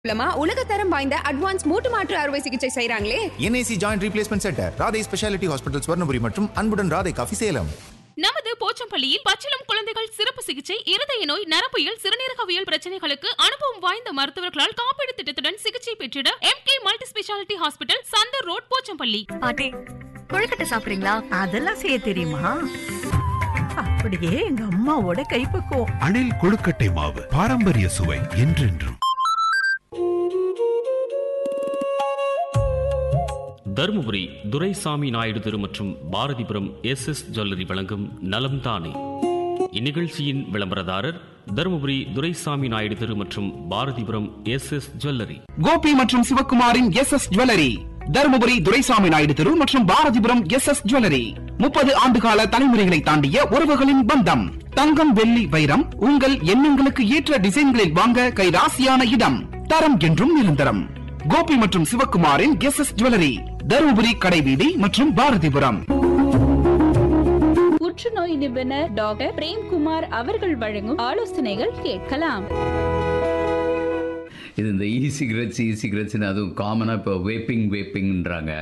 மூலமா உலகத்தரம் வாய்ந்த அட்வான்ஸ் மூட்டு மாற்று அறுவை சிகிச்சை செய்றாங்களே NIC joint replacement centre Radhai speciality hospital Swarnapuri மற்றும் அன்புடன் ராதை காஃபி சேலம் நமது போச்சம்பள்ளியில் பச்சிளம் குழந்தைகள் சிறப்பு சிகிச்சை இருதய நோய் நரம்பியல் சிறுநீரகவியல் பிரச்சனைகளுக்கு அனுபவம் வாய்ந்த மருத்துவர்களால் காப்பீடு திட்டத்துடன் சிகிச்சை பெற்றிட M K multi speciality hospital Chandar road Pochampalli பாட்டி கொழுக்கட்டை சாப்பிடுறீங்களா அதெல்லாம் செய்ய தெரியுமா அப்படியே எங்க அம்மாவோட கைப்பக்குவம் அணில் கொழுக்கட்டை மாவு பாரம்பரிய சுவை என்றென்றும் தருமபுரி துரைசாமி நாயுடு தெரு மற்றும் பாரதிபுரம் எஸ் எஸ் ஜுவல்லரி வழங்கும் நலம் தானே இந்நிகழ்ச்சியின் விளம்பரதாரர் தருமபுரி துரைசாமி நாயுடு தெரு மற்றும் Bharathipuram S S jewellery Gopi மற்றும் சிவகுமாரின் S S jewellery Dharmapuri Duraisamy Naidu தெரு மற்றும் பாரதிபுரம் எஸ் எஸ் ஜுவல்லரி முப்பது ஆண்டுகால தலைமுறைகளை தாண்டிய உறவுகளின் பந்தம் தங்கம் வெள்ளி வைரம் உங்கள் எண்ணங்களுக்கு ஏற்ற டிசைன்களில் வாங்க கைராசியான இடம் தரம் என்றும் நிரந்தரம் கோபி மற்றும் சிவகுமாரின் எஸ் எஸ் ஜுவல்லரி தருமபுரி கடைவீதி மற்றும் பாரதிபுரம் புற்றுநோய் நிபுணர் டாக்டர் பிரேம்குமார் அவர்கள் வழங்கும் ஆலோசனைகள் கேட்கலாம் இது இந்த இ சிகரெட்ஸ் இ சிகரெட்ஸ்னு அதுவும் காமனாக இப்போ வேப்பிங் வேப்பிங்ன்றாங்க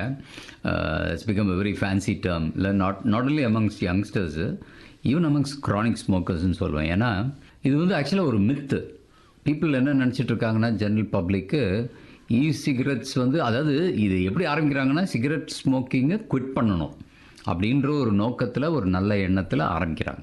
it's become a very fancy term இல்லை not not only amongst youngsters even amongst chronic ஸ்மோக்கர்ஸ்னு சொல்லுவேன் ஏன்னா இது வந்து ஆக்சுவலாக ஒரு மித்து பீப்புள் என்ன நினச்சிட்டு இருக்காங்கன்னா ஜென்ரல் பப்ளிக்கு இ சிகரெட்ஸ் வந்து அதாவது இது எப்படி ஆரம்பிக்கிறாங்கன்னா சிகரெட் ஸ்மோக்கிங்கை குவிட் பண்ணணும் அப்படின்ற ஒரு நோக்கத்தில் ஒரு நல்ல எண்ணத்தில் ஆரம்பிக்கிறாங்க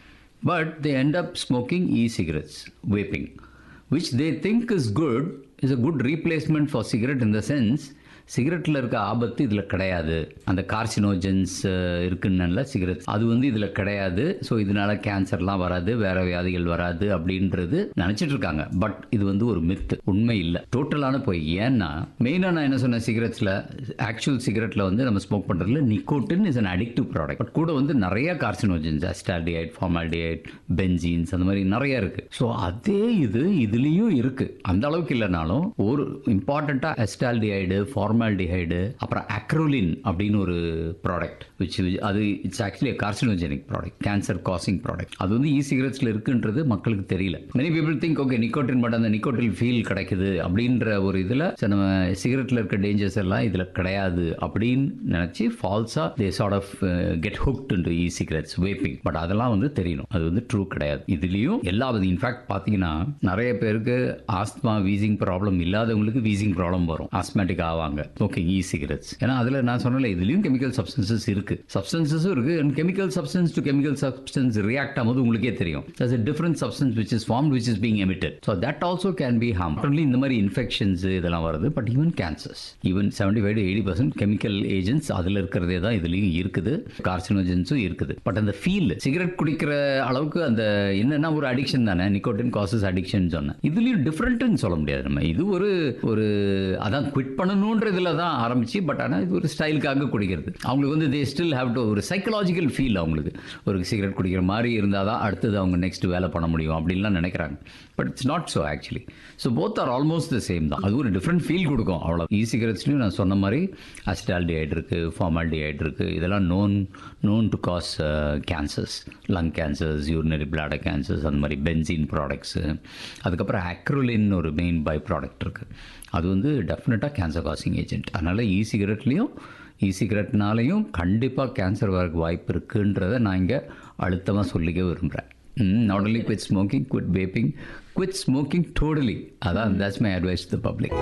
but they end up smoking e-cigarettes, vaping, which they think is good, is a good replacement for cigarette in the sense சிகரெட்டில் இருக்க ஆபத்து இதில் கிடையாது அந்த கார்சினோஜன்ஸ் இருக்குன்னு சிகரெட் அது வந்து இதில் கிடையாது ஸோ இதனால கேன்சர்லாம் வராது வேற வியாதிகள் வராது அப்படின்றது நினச்சிட்டு இருக்காங்க பட் இது வந்து ஒரு மித்து உண்மை இல்லை டோட்டலான போய் ஏன்னா மெயினாக நான் என்ன சொன்னேன் சிகரெட்ஸில் ஆக்சுவல் சிகரெட்டில் வந்து நம்ம ஸ்மோக் பண்ணுறதுல nicotine is an addictive product but கூட வந்து நிறைய கார்சினோஜன்ஸ் அஸ்டால்டிஹைட் ஃபார்மால்டிஹைட் பென்ஜீன்ஸ் அந்த மாதிரி நிறைய இருக்கு ஸோ அதே இது இதுலேயும் இருக்கு அந்த அளவுக்கு இல்லைனாலும் ஒரு இம்பார்ட்டண்ட்டாக அஸ்டால்டிஹைடு ஃபார்மால்டிஹைடு அப்புறம் அக்ரோலின் அப்படின்னு ஒரு ப்ராடக்ட் விச் அது it's actually carcinogenic product cancer causing product அது வந்து இ சிகரெட்ஸில் இருக்குன்றது மக்களுக்கு தெரியல many people think okay nicotine but அந்த நிக்கோட்டின் ஃபீல் கிடைக்குது அப்படின்ற ஒரு இதில் நம்ம சிகரெட்டில் இருக்க டேஞ்சர்ஸ் எல்லாம் இதில் கிடையாது அப்படின்னு நினச்சி ஃபால்ஸாக they sort of get hooked into e cigarettes vaping but அதெல்லாம் வந்து தெரியணும் அது வந்து ட்ரூ கிடையாது இதுலேயும் எல்லாவது இன்ஃபேக்ட் பார்த்தீங்கன்னா நிறைய பேருக்கு ஆஸ்துமா வீசிங் ப்ராப்ளம் இல்லாதவங்களுக்கு வீசிங் ப்ராப்ளம் வரும் ஆஸ்மேட்டிக் ஆவாங்க ஸ்மோக்கிங் இ சிகரெட்ஸ் ஏன்னா அதில் நான் சொன்னல இதுலேயும் கெமிக்கல் சப்ஸ்டன்சஸ் இருக்கு சப்ஸ்டன்சஸும் இருக்கு and chemical substance to chemical substance react ஆகும்போது உங்களுக்கே தெரியும் that's a different substance which is formed which is being emitted so that also can be harm not only இந்த மாதிரி இன்ஃபெக்ஷன்ஸ் இதெல்லாம் வருது but even cancers even seventy five to eighty percent chemical agents அதில் இருக்கிறதே தான் இதுலேயும் இருக்குது கார்சினோஜன்ஸும் இருக்குது பட் அந்த ஃபீல் சிகரெட் குடிக்கிற அளவுக்கு அந்த என்னன்னா ஒரு அடிக்ஷன் தானே நிக்கோட்டின் காசஸ் அடிக்ஷன் சொன்னேன் இதுலேயும் டிஃப்ரெண்ட்டுன்னு சொல்ல முடியாது நம்ம இது ஒரு ஒரு அதான் குவிட் பண்ணணுன்றதுல தான் ஆரம்பிச்சு பட் ஆனால் இது ஒரு ஸ்டைலுக்காக குடிக்கிறது அவங்களுக்கு வந்து தே ஸ்டில் ஹேவ் டு ஒரு சைக்கலாஜிக்கல் ஃபீல் அவங்களுக்கு ஒரு சிகரெட் குடிக்கிற மாதிரி இருந்தால் தான் அடுத்தது அவங்க நெக்ஸ்ட் வேலை பண்ண முடியும் அப்படின்லாம் நினைக்கிறாங்க but it's not so actually so both are almost the same தான் அது ஒரு டிஃப்ரெண்ட் ஃபீல் கொடுக்கும் அவ்வளோ இ சிகரெட்ஸ்லையும் நான் சொன்ன மாதிரி அஸ்டால்டிஹைட் இருக்குது ஃபார்மால்டிஹைட் இருக்குது இதெல்லாம் known known to cause cancers lung cancers urinary bladder cancers அந்த மாதிரி பென்சின் ப்ராடக்ட்ஸு அதுக்கப்புறம் அக்ரோலின் ஒரு மெயின் பை ப்ராடக்ட் இருக்குது அது வந்து டெஃபினட்டாக கேன்சர் காசிங் ஏஜென்ட் அதனால் இ சிகரெட்லேயும் இ சிகரெட்னாலையும் கண்டிப்பாக கேன்சர் வரக்கு வாய்ப்பு இருக்குன்றதை நான் இங்கே அழுத்தமாக சொல்லிக்க விரும்புகிறேன் not only quit smoking quit vaping quit smoking totally அதான் that's my advice to public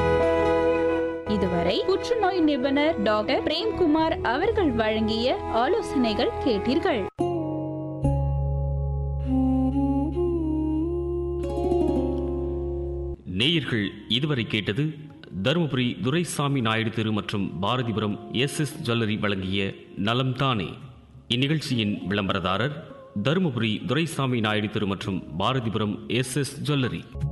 இதுவரை புற்றுநோய் நிபுணர் டாக்டர் பிரேம்குமார் அவர்கள் வழங்கிய ஆலோசனைகள் கேட்டீர்கள் நேயர்கள் இதுவரை கேட்டது தருமபுரி துரைசாமி நாயுடு தெரு மற்றும் பாரதிபுரம் எஸ் எஸ் ஜுவல்லரி வழங்கிய நலம் தானே இந்நிகழ்ச்சியின் விளம்பரதாரர் தருமபுரி துரைசாமி நாயுடு தெரு மற்றும் பாரதிபுரம் எஸ் எஸ் ஜுவல்லரி